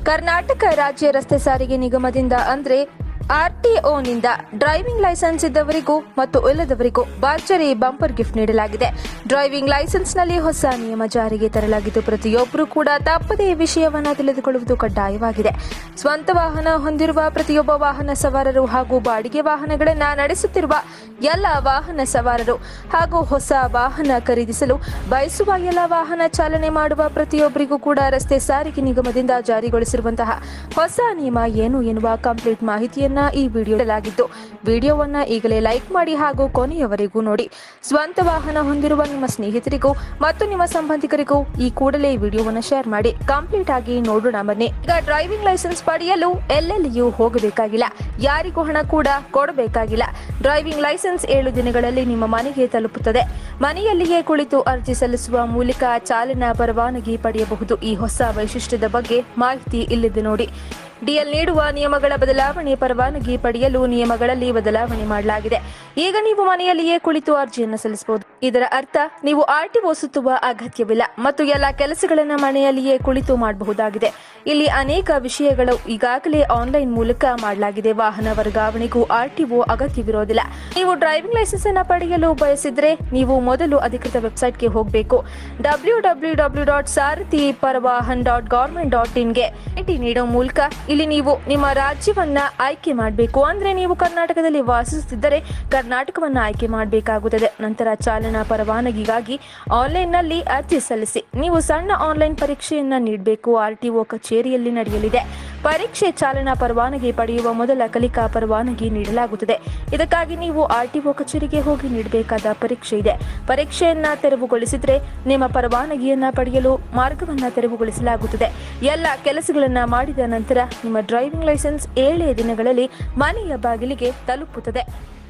ಕರ್ನಾಟಕ ರಾಜ್ಯ ರಸ್ತೆ ಸಾರಿಗೆ ನಿಗಮದಿಂದ ಅಂದ್ರೆ ಆರ್ಟಿಒನಿಂದ ಡ್ರೈವಿಂಗ್ ಲೈಸೆನ್ಸ್ ಇದ್ದವರಿಗೂ ಮತ್ತು ಇಲ್ಲದವರಿಗೂ ಭರ್ಜರಿ ಬಂಪರ್ ಗಿಫ್ಟ್ ನೀಡಲಾಗಿದೆ ಡ್ರೈವಿಂಗ್ ಲೈಸೆನ್ಸ್ನಲ್ಲಿ ಹೊಸ ನಿಯಮ ಜಾರಿಗೆ ತರಲಾಗಿದ್ದು ಪ್ರತಿಯೊಬ್ಬರೂ ಕೂಡ ತಪ್ಪದೇ ಈ ವಿಷಯವನ್ನು ತಿಳಿದುಕೊಳ್ಳುವುದು ಕಡ್ಡಾಯವಾಗಿದೆ ಸ್ವಂತ ವಾಹನ ಹೊಂದಿರುವ ಪ್ರತಿಯೊಬ್ಬ ವಾಹನ ಸವಾರರು ಹಾಗೂ ಬಾಡಿಗೆ ವಾಹನಗಳನ್ನು ನಡೆಸುತ್ತಿರುವ ಎಲ್ಲ ವಾಹನ ಸವಾರರು ಹಾಗೂ ಹೊಸ ವಾಹನ ಖರೀದಿಸಲು ಬಯಸುವ ಎಲ್ಲ ವಾಹನ ಚಾಲನೆ ಮಾಡುವ ಪ್ರತಿಯೊಬ್ಬರಿಗೂ ಕೂಡ ರಸ್ತೆ ಸಾರಿಗೆ ನಿಗಮದಿಂದ ಜಾರಿಗೊಳಿಸಿರುವಂತಹ ಹೊಸ ನಿಯಮ ಏನು ಎನ್ನುವ ಕಂಪ್ಲೀಟ್ ಮಾಹಿತಿಯನ್ನ ಈ ವಿಡಿಯೋಲಾಗಿದ್ದು ವಿಡಿಯೋವನ್ನ ಈಗಲೇ ಲೈಕ್ ಮಾಡಿ ಹಾಗೂ ಕೊನೆಯವರೆಗೂ ನೋಡಿ ಸ್ವಂತ ವಾಹನ ಹೊಂದಿರುವ ನಿಮ್ಮ ಸ್ನೇಹಿತರಿಗೂ ಮತ್ತು ನಿಮ್ಮ ಸಂಬಂಧಿಕರಿಗೂ ಈ ಕೂಡಲೇ ಈ ವಿಡಿಯೋವನ್ನ ಶೇರ್ ಮಾಡಿ ಕಂಪ್ಲೀಟ್ ಆಗಿ ನೋಡೋಣ ಬನ್ನಿ ಈಗ ಡ್ರೈವಿಂಗ್ ಲೈಸೆನ್ಸ್ ಪಡೆಯಲು ಎಲ್ಲೆಲ್ಲಿಯೂ ಹೋಗಬೇಕಾಗಿಲ್ಲ ಯಾರಿಗೂ ಹಣ ಕೂಡ ಕೊಡಬೇಕಾಗಿಲ್ಲ ಡ್ರೈವಿಂಗ್ ಲೈಸೆನ್ಸ್ ಏಳು ದಿನಗಳಲ್ಲಿ ನಿಮ್ಮ ಮನೆಗೆ ತಲುಪುತ್ತದೆ ಮನೆಯಲ್ಲಿಯೇ ಕುಳಿತು ಅರ್ಜಿ ಸಲ್ಲಿಸುವ ಮೂಲಕ ಚಾಲನಾ ಪರವಾನಗಿ ಪಡೆಯಬಹುದು ಈ ಹೊಸ ವೈಶಿಷ್ಟ್ಯದ ಬಗ್ಗೆ ಮಾಹಿತಿ ಇಲ್ಲಿದೆ ನೋಡಿ ಡಿಎಲ್ ನೀಡುವ ನಿಯಮಗಳ ಬದಲಾವಣೆ ಪರವಾನಗಿ ಪಡೆಯಲು ನಿಯಮಗಳಲ್ಲಿ ಬದಲಾವಣೆ ಮಾಡಲಾಗಿದೆ ಈಗ ನೀವು ಮನೆಯಲ್ಲಿಯೇ ಕುಳಿತು ಅರ್ಜಿಯನ್ನು ಸಲ್ಲಿಸಬಹುದು ಇದರ ಅರ್ಥ ನೀವು ಆರ್ಟಿಒ ಸುತ್ತುವ ಅಗತ್ಯವಿಲ್ಲ ಮತ್ತು ಎಲ್ಲ ಕೆಲಸಗಳನ್ನು ಮನೆಯಲ್ಲಿಯೇ ಕುಳಿತು ಮಾಡಬಹುದಾಗಿದೆ ಇಲ್ಲಿ ಅನೇಕ ವಿಷಯಗಳು ಈಗಾಗಲೇ ಆನ್ಲೈನ್ ಮೂಲಕ ಮಾಡಲಾಗಿದೆ ವಾಹನ ವರ್ಗಾವಣೆಗೂ ಆರ್ಟಿಒ ಅಗತ್ಯವಿರೋದಿಲ್ಲ ನೀವು ಡ್ರೈವಿಂಗ್ ಲೈಸೆನ್ಸ್ ಅನ್ನು ಪಡೆಯಲು ಬಯಸಿದ್ರೆ ನೀವು ಮೊದಲು ಅಧಿಕೃತ ವೆಬ್ಸೈಟ್ಗೆ ಹೋಗಬೇಕು W W W dot Sarathi Parivahan dot government dot ಇನ್ಗೆ ಭೇಟಿ ನೀಡೋ ಮೂಲಕ ಇಲ್ಲಿ ನೀವು ನಿಮ್ಮ ರಾಜ್ಯವನ್ನ ಆಯ್ಕೆ ಮಾಡಬೇಕು ಅಂದ್ರೆ ನೀವು ಕರ್ನಾಟಕದಲ್ಲಿ ವಾಸಿಸುತ್ತಿದ್ದರೆ ಕರ್ನಾಟಕವನ್ನ ಆಯ್ಕೆ ಮಾಡಬೇಕಾಗುತ್ತದೆ ನಂತರ ಚಾಲನಾ ಪರವಾನಗಿಗಾಗಿ ಆನ್ಲೈನ್ನಲ್ಲಿ ಅರ್ಜಿ ಸಲ್ಲಿಸಿ ನೀವು ಸಣ್ಣ ಆನ್ಲೈನ್ ಪರೀಕ್ಷೆಯನ್ನ ನೀಡಬೇಕು ಆರ್ಟಿಒ ಕಚೇರಿಯಲ್ಲಿ ನಡೆಯಲಿದೆ ಪರೀಕ್ಷೆ ಚಾಲನಾ ಪರವಾನಗಿ ಪಡೆಯುವ ಮೊದಲ ಕಲಿಕಾ ಪರವಾನಗಿ ನೀಡಲಾಗುತ್ತದೆ ಇದಕ್ಕಾಗಿ ನೀವು ಆರ್ಟಿಒ ಕಚೇರಿಗೆ ಹೋಗಿ ನೀಡಬೇಕಾದ ಪರೀಕ್ಷೆ ಇದೆ ಪರೀಕ್ಷೆಯನ್ನ ತೆರವುಗೊಳಿಸಿದ್ರೆ ನಿಮ್ಮ ಪರವಾನಗಿಯನ್ನ ಪಡೆಯಲು ಮಾರ್ಗವನ್ನ ತೆರವುಗೊಳಿಸಲಾಗುತ್ತದೆ ಎಲ್ಲ ಕೆಲಸಗಳನ್ನ ಮಾಡಿದ ನಂತರ ನಿಮ್ಮ ಡ್ರೈವಿಂಗ್ ಲೈಸೆನ್ಸ್ ಏಳೇ ದಿನಗಳಲ್ಲಿ ಮನೆಯ ಬಾಗಿಲಿಗೆ ತಲುಪುತ್ತದೆ